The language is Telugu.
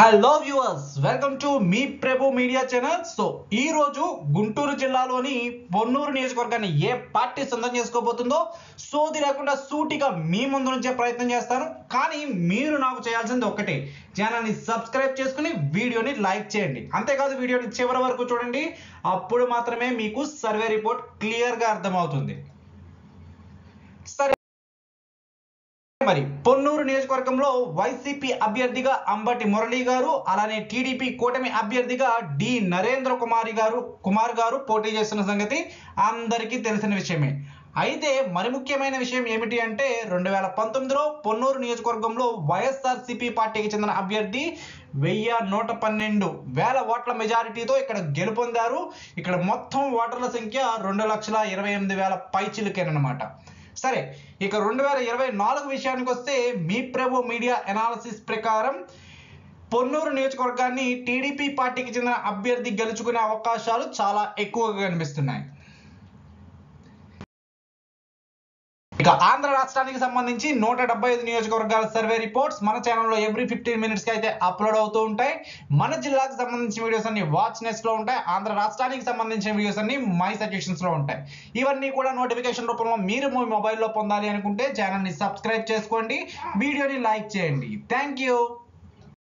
హలో వ్యూవర్స్ వెల్కమ్ టు మీ ప్రభు మీడియా ఛానల్ సో ఈ రోజు గుంటూరు జిల్లాలోని పొన్నూరు నియోజకవర్గాన్ని ఏ పార్టీ సొంతం చేసుకోబోతుందో సోది లేకుండా సూటిగా మీ ముందు నుంచే ప్రయత్నం చేస్తాను కానీ మీరు నాకు చేయాల్సింది ఒకటే ఛానల్ని సబ్స్క్రైబ్ చేసుకుని వీడియోని లైక్ చేయండి అంతేకాదు వీడియోని చివరి వరకు చూడండి అప్పుడు మాత్రమే మీకు సర్వే రిపోర్ట్ క్లియర్గా అర్థమవుతుంది సరే మరి పొన్నూరు నియోజకవర్గంలో వైసీపీ అభ్యర్థిగా అంబటి మురళి గారు అలానే టీడీపీ కూటమి అభ్యర్థిగా డి నరేంద్ర కుమారి గారు కుమార్ గారు పోటీ చేస్తున్న సంగతి అందరికీ తెలిసిన విషయమే అయితే మరి ముఖ్యమైన విషయం ఏమిటి అంటే రెండు వేల పంతొమ్మిదిలో పొన్నూరు నియోజకవర్గంలో వైఎస్ఆర్సీపీ పార్టీకి చెందిన అభ్యర్థి వెయ్యి నూట పన్నెండు వేల ఓట్ల మెజారిటీతో ఇక్కడ గెలుపొందారు ఇక్కడ మొత్తం ఓటర్ల సంఖ్య రెండు లక్షల ఇరవై ఎనిమిది వేల పైచిలుకేనమాట సరే ఇక రెండు వేల ఇరవై నాలుగు విషయానికి వస్తే మీ ప్రభు మీడియా ఎనాలసిస్ ప్రకారం పొన్నూరు నియోజకవర్గాన్ని టీడీపీ పార్టీకి చెందిన అభ్యర్థి గెలుచుకునే అవకాశాలు చాలా ఎక్కువగా కనిపిస్తున్నాయి ఇక ఆంధ్ర రాష్ట్రానికి సంబంధించి నూట డెబ్బై ఐదు నియోజకవర్గాల సర్వే రిపోర్ట్స్ మన ఛానల్లో ఎవ్రీ ఫిఫ్టీన్ మినిట్స్ కి అయితే అప్లోడ్ అవుతూ ఉంటాయి మన జిల్లాకు సంబంధించిన వీడియోస్ అన్ని వాచ్ నెస్ట్ లో ఉంటాయి ఆంధ్ర రాష్ట్రానికి సంబంధించిన వీడియోస్ అన్ని మై సజెషన్స్ లో ఉంటాయి ఇవన్నీ కూడా నోటిఫికేషన్ రూపంలో మీరు మీ మొబైల్లో పొందాలి అనుకుంటే ఛానల్ ని సబ్స్క్రైబ్ చేసుకోండి వీడియోని లైక్ చేయండి థ్యాంక్ యూ